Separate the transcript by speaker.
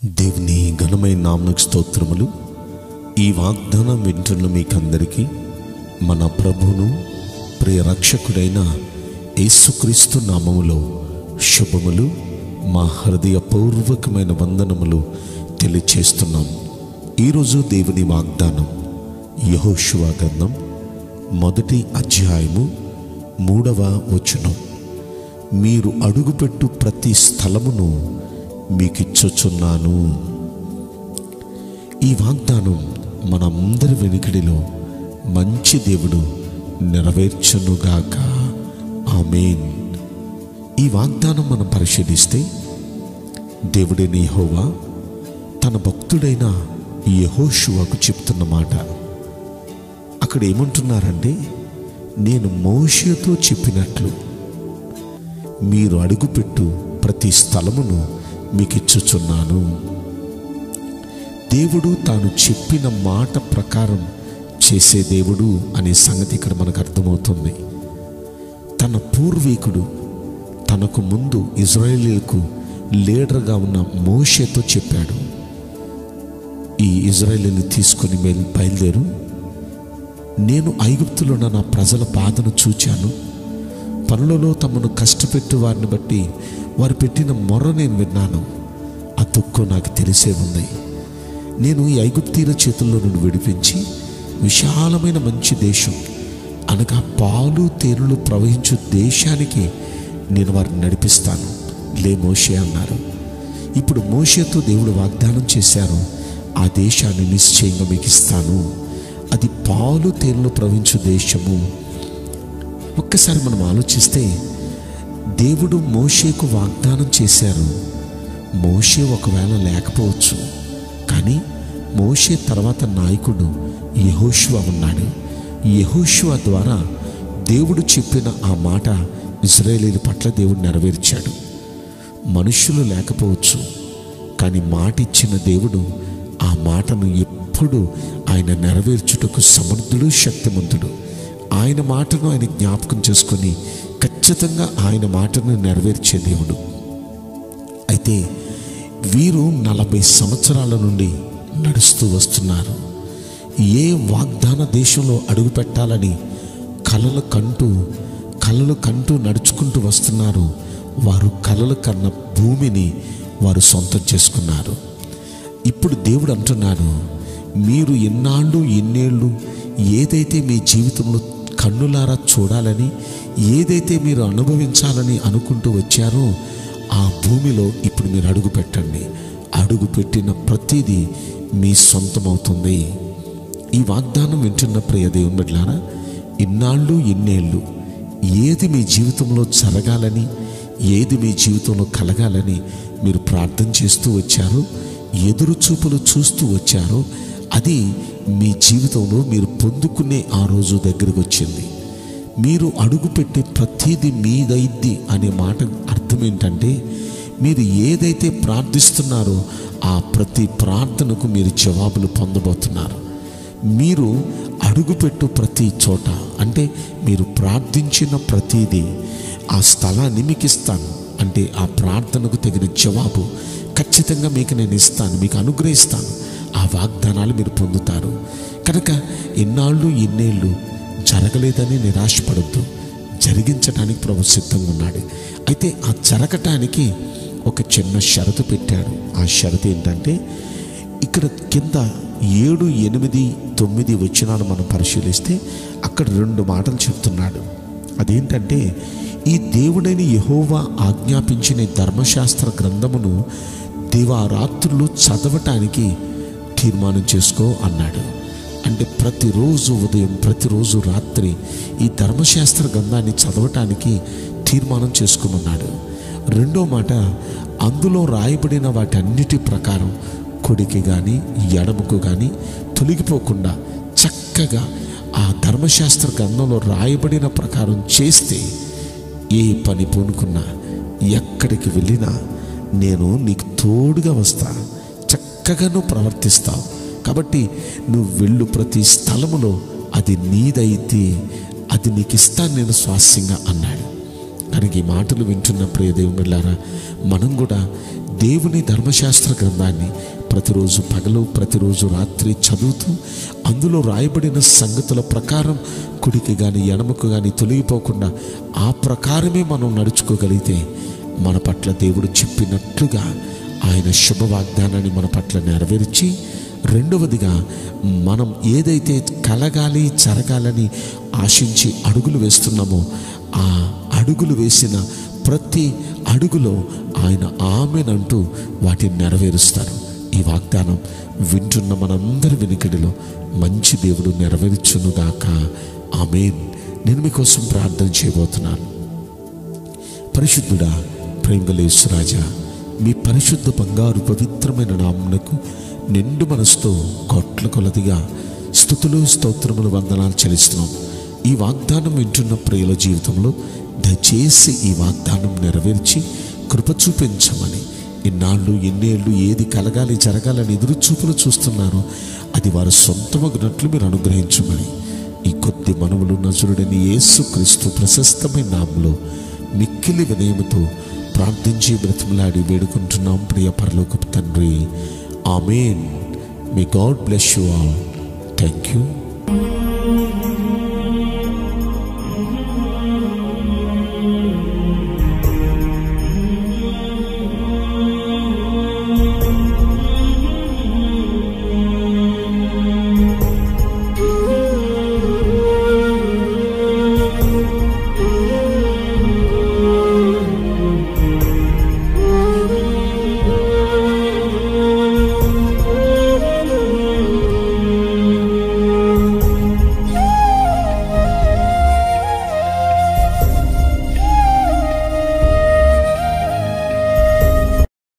Speaker 1: దేవుని ఘనమైన నామకు స్తోత్రములు ఈ వాగ్దానం వింటున్న మీకందరికీ మన ప్రభును ప్రియ రక్షకుడైన యేసుక్రీస్తు నామములో శుభములు మా హృదయపూర్వకమైన వందనములు తెలియచేస్తున్నాం ఈరోజు దేవుని వాగ్దానం యహోశువ గ్రంథం మొదటి అధ్యాయము మూడవ వచనం మీరు అడుగుపెట్టు ప్రతి స్థలమును మీకిచ్చుచున్నాను ఈ వాగ్దానం మనందరి వెనుకడిలో మంచి దేవుడు నెరవేర్చునుగాక ఆమెన్ ఈ వాగ్దానం మనం పరిశీలిస్తే దేవుడైన యెహోవా తన భక్తుడైన యహోషువకు చెప్తున్న మాట అక్కడ ఏమంటున్నారంటే నేను మోషతో చెప్పినట్లు మీరు అడుగుపెట్టు ప్రతి స్థలమును మీకు ఇచ్చుచున్నాను దేవుడు తాను చెప్పిన మాట ప్రకారం చేసే దేవుడు అనే సంగతి ఇక్కడ మనకు అర్థమవుతుంది తన పూర్వీకుడు తనకు ముందు ఇజ్రాయేలీలకు లీడర్గా ఉన్న మోషేతో చెప్పాడు ఈ ఇజ్రాయేలీని తీసుకొని మెల్- బయలుదేరు నేను ఐగుప్తులో ఉన్న నా ప్రజల బాధను చూచాను పనులలో తమను కష్టపెట్టు వారిని బట్టి వారు పెట్టిన మొర్ర నేను విన్నాను ఆ దుఃఖం నాకు తెలిసే ఉంది నేను ఈ ఐగుప్తీల చేతుల్లో నుండి విడిపించి విశాలమైన మంచి దేశం అనగా పాలు తేనెలు ప్రవహించు దేశానికి నేను వారిని నడిపిస్తాను లే మోషే అన్నారు ఇప్పుడు మోషేతో దేవుడు వాగ్దానం చేశారు ఆ దేశాన్ని నిశ్చయంగా మీకు ఇస్తాను అది పాలు తేనెలు ప్రవహించు దేశము ఒక్కసారి మనం ఆలోచిస్తే దేవుడు మోషేకు వాగ్దానం చేశారు మోషే ఒకవేళ లేకపోవచ్చు కానీ మోషే తర్వాత నాయకుడు యెహోషువ ఉన్నాడు యెహోషువ ద్వారా దేవుడు చెప్పిన ఆ మాట ఇజ్రాయేలీల పట్ల దేవుడు నెరవేర్చాడు మనుషులు లేకపోవచ్చు కానీ మాట ఇచ్చిన దేవుడు ఆ మాటను ఎప్పుడు ఆయన నెరవేర్చుటకు సమర్థుడు శక్తిమంతుడు ఆయన మాటను ఆయన జ్ఞాపకం చేసుకొని ఖచ్చితంగా ఆయన మాటను నెరవేర్చే దేవుడు అయితే వీరు నలభై సంవత్సరాల నుండి నడుస్తూ వస్తున్నారు ఏ వాగ్దాన దేశంలో అడుగు పెట్టాలని కలలు కంటూ కలలు కంటూ నడుచుకుంటూ వస్తున్నారు వారు కలలు కన్న భూమిని వారు సొంతం చేసుకున్నారు ఇప్పుడు దేవుడు అంటున్నాడు మీరు ఎన్నాళ్ళు ఎన్నేళ్ళు ఏదైతే మీ జీవితంలో కన్నులారా చూడాలని ఏదైతే మీరు అనుభవించాలని అనుకుంటూ వచ్చారో ఆ భూమిలో ఇప్పుడు మీరు అడుగు పెట్టండి అడుగు పెట్టిన ప్రతిదీ మీ సొంతమవుతుంది ఈ వాగ్దానం వింటున్న ప్రియ దేవుని బిడ్డలారా ఇన్నాళ్ళు ఇన్నేళ్ళు ఏది మీ జీవితంలో జరగాలని ఏది మీ జీవితంలో కలగాలని మీరు ప్రార్థన చేస్తూ వచ్చారో ఎదురు చూపులు చూస్తూ వచ్చారో అది మీ జీవితంలో మీరు పొందుకునే ఆ రోజు దగ్గరికి వచ్చింది మీరు అడుగుపెట్టే ప్రతిదీ మీదైద్ది అనే మాట అర్థం ఏంటంటే మీరు ఏదైతే ప్రార్థిస్తున్నారో ఆ ప్రతి ప్రార్థనకు మీరు జవాబులు పొందబోతున్నారు మీరు అడుగుపెట్టు ప్రతి చోట అంటే మీరు ప్రార్థించిన ప్రతిదీ ఆ స్థలాన్ని మీకు ఇస్తాను అంటే ఆ ప్రార్థనకు తగిన జవాబు ఖచ్చితంగా మీకు నేను ఇస్తాను మీకు అనుగ్రహిస్తాను ఆ వాగ్దానాలు మీరు పొందుతారు కనుక ఎన్నాళ్ళు ఎన్నేళ్ళు జరగలేదని నిరాశపడద్దు జరిగించడానికి ప్రభు సిద్ధంగా ఉన్నాడు అయితే ఆ జరగటానికి ఒక చిన్న షరతు పెట్టాడు ఆ షరతు ఏంటంటే ఇక్కడ కింద ఏడు ఎనిమిది తొమ్మిది వచనాలు మనం పరిశీలిస్తే అక్కడ రెండు మాటలు చెప్తున్నాడు అదేంటంటే ఈ దేవుడైన యహోవా ఆజ్ఞాపించిన ఈ ధర్మశాస్త్ర గ్రంథమును దివారాత్రులు చదవటానికి తీర్మానం చేసుకో అన్నాడు అంటే ప్రతిరోజు ఉదయం ప్రతిరోజు రాత్రి ఈ ధర్మశాస్త్ర గ్రంథాన్ని చదవటానికి తీర్మానం చేసుకోమన్నాడు రెండో మాట అందులో రాయబడిన వాటన్నిటి ప్రకారం కుడికి కానీ ఎడమకు కానీ తొలగిపోకుండా చక్కగా ఆ ధర్మశాస్త్ర గ్రంథంలో రాయబడిన ప్రకారం చేస్తే ఏ పని పూనుకున్నా ఎక్కడికి వెళ్ళినా నేను నీకు తోడుగా వస్తా చక్కగా నువ్వు ప్రవర్తిస్తావు కాబట్టి నువ్వు వెళ్ళు ప్రతి స్థలములో అది నీదైతే అది నీకు ఇస్తాను నేను స్వాస్యంగా అన్నాడు కనుక ఈ మాటలు వింటున్న ప్రియ దేవుళ్ళారా మనం కూడా దేవుని ధర్మశాస్త్ర గ్రంథాన్ని ప్రతిరోజు పగలు ప్రతిరోజు రాత్రి చదువుతూ అందులో రాయబడిన సంగతుల ప్రకారం కుడికి కానీ ఎడమకు కానీ తొలగిపోకుండా ఆ ప్రకారమే మనం నడుచుకోగలిగితే మన పట్ల దేవుడు చెప్పినట్లుగా ఆయన శుభ వాగ్దానాన్ని మన పట్ల నెరవేర్చి రెండవదిగా మనం ఏదైతే కలగాలి జరగాలని ఆశించి అడుగులు వేస్తున్నామో ఆ అడుగులు వేసిన ప్రతి అడుగులో ఆయన ఆమెనంటూ వాటిని నెరవేరుస్తారు ఈ వాగ్దానం వింటున్న మనందరి వెనుకడిలో మంచి దేవుడు నెరవేర్చునుగాక ఆమెన్ నేను మీకోసం ప్రార్థన చేయబోతున్నాను పరిశుద్ధుడా ప్రేమలేశ్వరాజా మీ పరిశుద్ధ బంగారు పవిత్రమైన నామునకు నిండు మనసుతో కోట్ల కొలదిగా స్థుతులు స్తోత్రములు వందనాలు చెల్లిస్తున్నాం ఈ వాగ్దానం వింటున్న ప్రియుల జీవితంలో దయచేసి ఈ వాగ్దానం నెరవేర్చి కృప చూపించమని ఇన్నాళ్ళు ఎన్నేళ్ళు ఏది కలగాలి జరగాలని ఎదురు చూపులు చూస్తున్నారో అది వారు సొంతమగినట్లు మీరు అనుగ్రహించమని ఈ కొద్ది మనవులు నజరుడని యేసు క్రీస్తు ప్రశస్తమైన నామంలో మిక్కిలి వినయముతో ప్రార్థించి బ్రతిమలాడి వేడుకుంటున్నాం ప్రియ పరలోకపు తండ్రి amen may God bless you all thank you